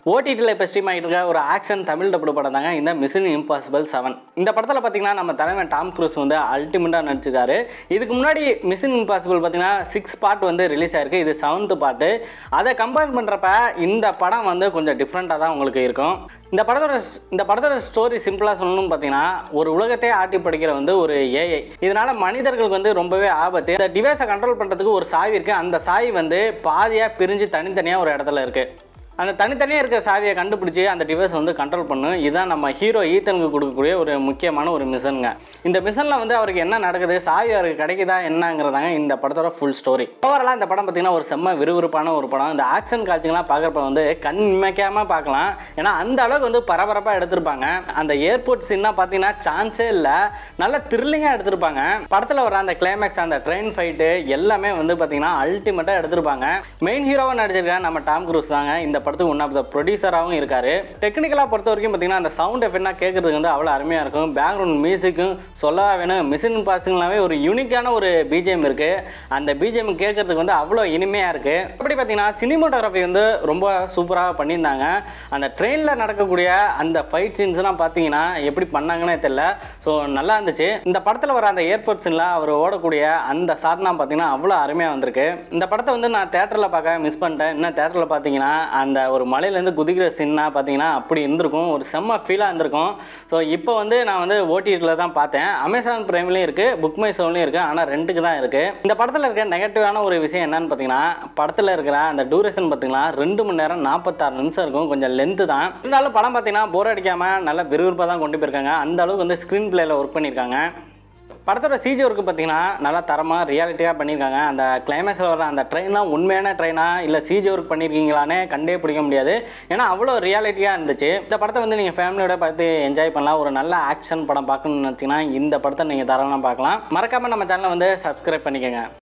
ஓடிடியில் இப்போ ஸ்ட்ரீம் ஆகிட்டு இருக்க ஒரு ஆக்ஷன் தமிழ் டப்பு படம் தாங்க இந்த மிஷன் இம்பாசிபிள் செவன் இந்த படத்தில் பார்த்தீங்கன்னா நம்ம தலைவன் டாம் க்ரூஸ் வந்து அல்டிமேட்டாக நடிச்சிருக்காரு இதுக்கு முன்னாடி மிஷன் இம்பாசிபிள் பார்த்தீங்கன்னா சிக்ஸ் பார்ட் வந்து ரிலீஸ் ஆயிருக்கு இது செவன்த் பார்ட்டு அதை கம்பேர் பண்ணுறப்ப இந்த படம் வந்து கொஞ்சம் டிஃப்ரெண்ட்டாக தான் உங்களுக்கு இருக்கும் இந்த படத்தோட இந்த படத்தோட ஸ்டோரி சிம்பிளாக சொல்லணும்னு பார்த்தீங்கன்னா ஒரு உலகத்தையே ஆட்டி படிக்கிற வந்து ஒரு ஏஐ இதனால மனிதர்களுக்கு வந்து ரொம்பவே ஆபத்து இந்த டிவைஸை கண்ட்ரோல் பண்ணுறதுக்கு ஒரு சாவி இருக்குது அந்த சாவி வந்து பாதியாக பிரிஞ்சு தனித்தனியாக ஒரு இடத்துல இருக்குது அந்த தனித்தனியாக இருக்கிற சாவியை கண்டுபிடிச்சி அந்த டிவைஸ் வந்து கண்ட்ரோல் பண்ணும் இதுதான் நம்ம ஹீரோ ஈத்தனுக்கு கொடுக்கக்கூடிய ஒரு முக்கியமான ஒரு மிஷனுங்க இந்த மிஷனில் வந்து அவருக்கு என்ன நடக்குது சாவி அவருக்கு கிடைக்குதா என்னங்கிறதாங்க இந்த படத்தோட ஃபுல் ஸ்டோரி ஓவராலாக இந்த படம் பார்த்தீங்கன்னா ஒரு செம்ம விறுவிறுப்பான ஒரு படம் இந்த ஆக்ஷன் காட்சிகள்லாம் பார்க்குறப்ப வந்து கண் இமைக்காமல் பார்க்கலாம் ஏன்னா அந்த அளவுக்கு வந்து பரபரப்பாக எடுத்திருப்பாங்க அந்த ஏர்போர்ட் சீன்னா பார்த்தீங்கன்னா சான்ஸே இல்லை நல்ல த்ரில்லிங்காக எடுத்திருப்பாங்க படத்தில் வர அந்த கிளைமேக்ஸ் அந்த ட்ரெயின் ஃபைட்டு எல்லாமே வந்து பார்த்தீங்கன்னா அல்டிமேட்டாக எடுத்திருப்பாங்க மெயின் ஹீரோவாக நடிச்சிருக்காங்க நம்ம டாம் க்ரூஸ் தாங்க இந்த படத்துக்கு ஒன் ஆஃப் த ப்ரொடியூசராகவும் இருக்காரு டெக்னிக்கலாக பொறுத்த வரைக்கும் பார்த்தீங்கன்னா அந்த சவுண்ட் எஃபெக்ட்னா கேட்கறதுக்கு வந்து அவ்வளோ அருமையாக இருக்கும் பேக்ரவுண்ட் மியூசிக்கும் சொல்லவா வேணும் மிஷின் பாசிங்லாவே ஒரு யூனிக்கான ஒரு பிஜிஎம் இருக்குது அந்த பிஜிஎம் கேட்கறதுக்கு வந்து அவ்வளோ இனிமையாக இருக்குது அப்படி பார்த்தீங்கன்னா சினிமோட்டோகிராஃபி வந்து ரொம்ப சூப்பராக பண்ணியிருந்தாங்க அந்த ட்ரெயினில் நடக்கக்கூடிய அந்த ஃபைட் சீன்ஸ்லாம் பார்த்தீங்கன்னா எப்படி பண்ணாங்கன்னே தெரியல ஸோ நல்லா இருந்துச்சு இந்த படத்தில் வர அந்த ஏர்போர்ட் சீனில் அவர் ஓடக்கூடிய அந்த ஷாட்லாம் பார்த்தீங்கன்னா அவ்வளோ அருமையாக வந்திருக்கு இந்த படத்தை வந்து நான் தேட்டரில் பார்க்க மிஸ் பண்ணிட்டேன் இன்னும் தேட்டரில் பார்த்தீங்கன்னா அந்த ஒரு மலையிலேருந்து குதிக்கிற சீன்னா பார்த்தீங்கன்னா அப்படி இருந்திருக்கும் ஒரு செம்ம ஃபீலாக இருந்திருக்கும் ஸோ இப்போ வந்து நான் வந்து ஓடிடியில் தான் பார்த்தேன் அமேசான் பிரைம்லேயும் இருக்குது புக் மை ஷோலையும் இருக்குது ஆனால் ரெண்டுக்கு தான் இருக்குது இந்த படத்தில் இருக்க நெகட்டிவான ஒரு விஷயம் என்னன்னு பார்த்தீங்கன்னா படத்தில் இருக்கிற அந்த டூரேஷன் பார்த்தீங்கன்னா ரெண்டு மணி நேரம் நாற்பத்தாறு நிமிஷம் இருக்கும் கொஞ்சம் லென்த்து தான் இருந்தாலும் படம் பார்த்தீங்கன்னா போர் அடிக்காமல் நல்ல விறுவிறுப்பாக தான் கொண்டு போயிருக்காங்க அந்த அளவுக்கு வந்து ஸ்க்ரீன் பிளேயில் ஒர்க் பண்ணியிருக்காங்க படத்தோட சிஜி ஒர்க்கு பார்த்தீங்கன்னா நல்லா தரமாக ரியாலிட்டியாக பண்ணியிருக்காங்க அந்த கிளைமேக்ஸில் வர அந்த ட்ரெயின்லாம் உண்மையான ட்ரெயினா இல்லை சிஜி ஒர்க் பண்ணியிருக்கீங்களானே கண்டே பிடிக்க முடியாது ஏன்னா அவ்வளோ ரியாலிட்டியாக இருந்துச்சு இந்த படத்தை வந்து நீங்கள் ஃபேமிலியோட பார்த்து என்ஜாய் பண்ணலாம் ஒரு நல்ல ஆக்ஷன் படம் பார்க்கணும்னு நினச்சிங்கன்னா இந்த படத்தை நீங்கள் தாராளமாக பார்க்கலாம் மறக்காமல் நம்ம சேனலை வந்து சப்ஸ்கிரைப் பண்ணிக்கோங்க